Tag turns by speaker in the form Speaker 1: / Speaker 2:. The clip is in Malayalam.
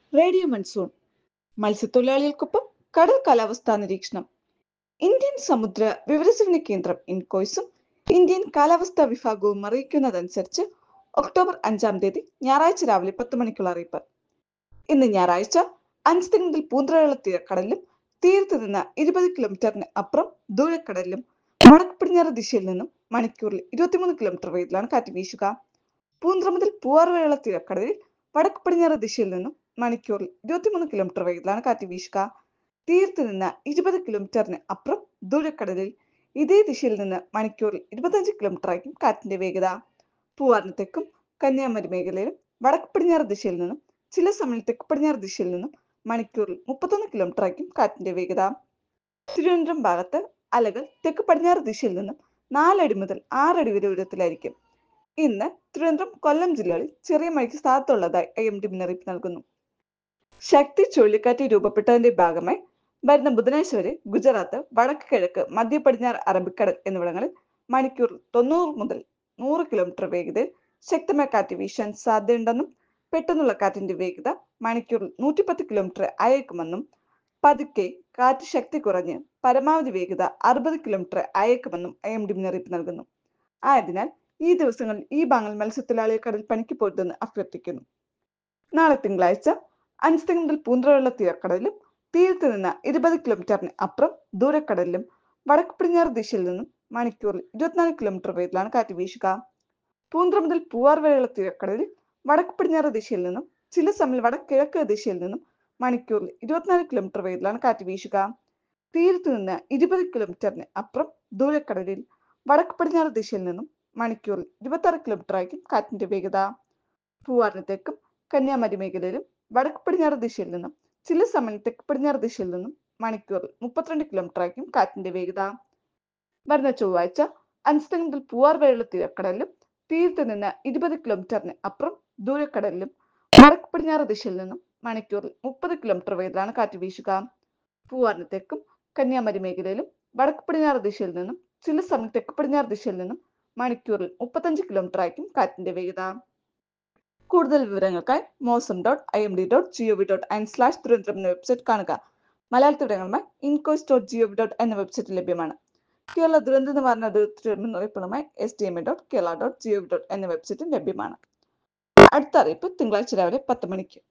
Speaker 1: റേഡിയോ മൺസൂൺ മത്സ്യത്തൊഴിലാളികൾക്കൊപ്പം കടൽ കാലാവസ്ഥാ നിരീക്ഷണം ഇന്ത്യൻ സമുദ്ര വിവരസേവന കേന്ദ്രം ഇൻകോയ്സും ഇന്ത്യൻ കാലാവസ്ഥാ വിഭാഗവും അറിയിക്കുന്നതനുസരിച്ച് ഒക്ടോബർ അഞ്ചാം തീയതി ഞായറാഴ്ച രാവിലെ പത്ത് മണിക്കുള്ള അറിയിപ്പ് ഇന്ന് ഞായറാഴ്ച അഞ്ച് മുതൽ പൂന്തറയുള്ള തീരക്കടലിലും തീരത്ത് നിന്ന് ഇരുപത് കിലോമീറ്ററിന് അപ്പുറം ദൂരക്കടലിലും വടക്ക് പടിഞ്ഞാറ് ദിശയിൽ നിന്നും മണിക്കൂറിൽ ഇരുപത്തിമൂന്ന് കിലോമീറ്റർ വേഗത്തിലാണ് കാറ്റ് വീശുക പൂന്തറ മുതൽ പൂവാർ വരെയുള്ള തീരക്കടലിൽ വടക്ക് പടിഞ്ഞാറ് ദിശയിൽ നിന്നും മണിക്കൂറിൽ ഇരുപത്തിമൂന്ന് കിലോമീറ്റർ വേഗത്തിലാണ് കാറ്റ് വീശുക തീരത്ത് നിന്ന് ഇരുപത് കിലോമീറ്ററിന് അപ്പുറം ദൂരക്കടലിൽ ഇതേ ദിശയിൽ നിന്ന് മണിക്കൂറിൽ ഇരുപത്തഞ്ച് കിലോമീറ്റർ ആയിരിക്കും കാറ്റിന്റെ വേഗത പൂവാറിന് തെക്കും കന്യാകുമാരി മേഖലയിലും വടക്ക് പടിഞ്ഞാറ് ദിശയിൽ നിന്നും ചില സമയം തെക്ക് പടിഞ്ഞാറ് ദിശയിൽ നിന്നും മണിക്കൂറിൽ മുപ്പത്തൊന്ന് കിലോമീറ്റർ ആയിരിക്കും കാറ്റിന്റെ വേഗത തിരുവനന്തപുരം ഭാഗത്ത് അലകൾ തെക്ക് പടിഞ്ഞാറ് ദിശയിൽ നിന്നും നാലടി മുതൽ ആറടി വരെ ഉയരത്തിലായിരിക്കും ഇന്ന് തിരുവനന്തപുരം കൊല്ലം ജില്ലകളിൽ ചെറിയ മഴയ്ക്ക് സാധ്യതയുള്ളതായി ഐ എം ഡി മുന്നറിയിപ്പ് നൽകുന്നു ശക്തി ചുഴലിക്കാറ്റ് രൂപപ്പെട്ടതിന്റെ ഭാഗമായി വരുന്ന ബുധനാഴ്ച വരെ ഗുജറാത്ത് വടക്ക് കിഴക്ക് മധ്യ പടിഞ്ഞാറ് അറബിക്കടൽ എന്നിവിടങ്ങളിൽ മണിക്കൂറിൽ തൊണ്ണൂറ് മുതൽ നൂറ് കിലോമീറ്റർ വേഗതയിൽ ശക്തമായ കാറ്റ് വീശാൻ സാധ്യതയുണ്ടെന്നും പെട്ടെന്നുള്ള കാറ്റിന്റെ വേഗത മണിക്കൂറിൽ നൂറ്റിപ്പത്ത് കിലോമീറ്റർ അയക്കുമെന്നും പതുക്കെ കാറ്റ് ശക്തി കുറഞ്ഞ് പരമാവധി വേഗത അറുപത് കിലോമീറ്റർ അയക്കുമെന്നും ഐ എം ഡി മുന്നറിയിപ്പ് നൽകുന്നു ആയതിനാൽ ഈ ദിവസങ്ങളിൽ ഈ ഭാഗങ്ങൾ മത്സ്യത്തൊഴിലാളികൾ കടൽ പണിക്ക് പോരുതെന്ന് അഭ്യർത്ഥിക്കുന്നു നാളെ തിങ്കളാഴ്ച അഞ്ച് മുതൽ പൂന്തറയുള്ള തീരക്കടലിലും തീരത്ത് നിന്ന് ഇരുപത് കിലോമീറ്ററിന് അപ്പുറം ദൂരക്കടലിലും വടക്ക് പടിഞ്ഞാറ് ദിശയിൽ നിന്നും മണിക്കൂറിൽ ഇരുപത്തിനാല് കിലോമീറ്റർ വേഗത്തിലാണ് കാറ്റ് വീശുക പൂന്തറ മുതൽ പൂവാർ വരെയുള്ള തീരക്കടലിൽ വടക്ക് പടിഞ്ഞാറ് ദിശയിൽ നിന്നും ചില സമയം വടക്ക് കിഴക്ക് ദിശയിൽ നിന്നും മണിക്കൂറിൽ ഇരുപത്തിനാല് കിലോമീറ്റർ വേഗത്തിലാണ് കാറ്റ് വീശുക തീരത്ത് നിന്ന് ഇരുപത് കിലോമീറ്ററിന് അപ്പുറം ദൂരക്കടലിൽ വടക്ക് പടിഞ്ഞാറ് ദിശയിൽ നിന്നും മണിക്കൂറിൽ ഇരുപത്തി ആറ് കിലോമീറ്റർ ആയിരിക്കും കാറ്റിന്റെ വേഗത പൂവാറിന് തെക്കും കന്യാകുമാരി മേഖലയിലും വടക്ക് പടിഞ്ഞാറ് ദിശയിൽ നിന്നും ചില സമയം തെക്ക് പടിഞ്ഞാറ് ദിശയിൽ നിന്നും മണിക്കൂറിൽ മുപ്പത്തിരണ്ട് കിലോമീറ്റർ ആയിരിക്കും കാറ്റിന്റെ വേഗത വരുന്ന ചൊവ്വാഴ്ച അഞ്ച് മുതൽ പൂവാർ വരെയുള്ള തീരക്കടലിലും തീരത്ത് നിന്ന് ഇരുപത് കിലോമീറ്ററിന് അപ്പുറം ദൂരക്കടലിലും വടക്ക് പടിഞ്ഞാറ് ദിശയിൽ നിന്നും മണിക്കൂറിൽ മുപ്പത് കിലോമീറ്റർ വേഗത്തിലാണ് കാറ്റ് വീശുക പൂവാറിന് തെക്കും കന്യാകുമാരി മേഖലയിലും വടക്ക് പടിഞ്ഞാറ് ദിശയിൽ നിന്നും ചില സമയം തെക്ക് പടിഞ്ഞാറ് ദിശയിൽ നിന്നും മണിക്കൂറിൽ മുപ്പത്തഞ്ച് കിലോമീറ്റർ ആയിരിക്കും കാറ്റിന്റെ വേഗത കൂടുതൽ വിവരങ്ങൾക്കായി Mausam dot I M D dot G O V dot in slash Thiruvananthapuram എന്ന വെബ്സൈറ്റ് കാണുക മലയാളത്തിൽ വിവരങ്ങളുമായി INCOIS dot G O V dot എന്ന വെബ്സൈറ്റ് ലഭ്യമാണ് കേരള ദുരന്ത നിവാരണ മുന്നറിയിപ്പുകളുമായി S D M A dot Kerala dot G O V dot എന്ന വെബ്സൈറ്റും ലഭ്യമാണ് അടുത്ത അറിയിപ്പ് തിങ്കളാഴ്ച രാവിലെ പത്ത് മണിക്ക്